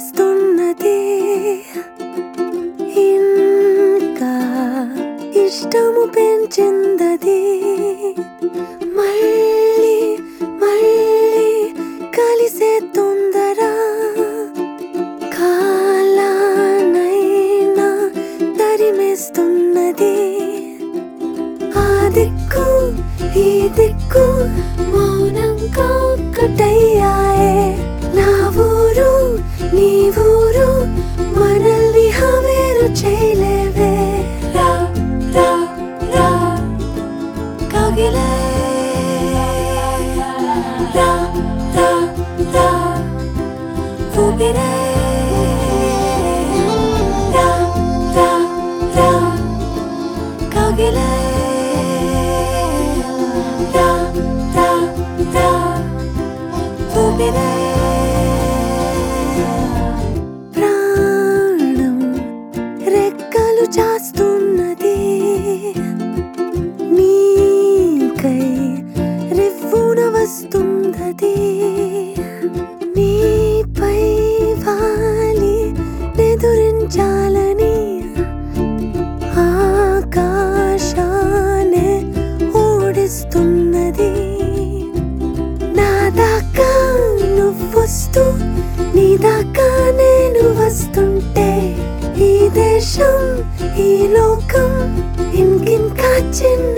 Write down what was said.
చేస్తున్నది ఇంకా ఇష్టము పెంచిందది మళ్ళీ మళ్ళీ కలిసే తొందర కాలానైనా తరిమేస్తున్నది ఆ దిక్కు ఈ దిక్కు మౌనంగా ఒక్కటయ్యాయే నా ఊరు నీ ఊరు మనల్ని హవేరు చేయలేవే రా రా రా కగిలే రా రా రా ఊపిరే రా రా రా కగిలే రా రా రా ఊపిరే ప్రాణం రెక్కలు చాస్తున్నది నీకై రివ్వున వస్తుందది నీపై వాలి ఎదురించాలని ఆకాశానే ఓడిస్తున్నది నా దాకా నువ్వొస్తూ నీ దాకా నేను వస్తుంటే ఈ దేశం ఈ లోకం ఇంకింకా చిన్న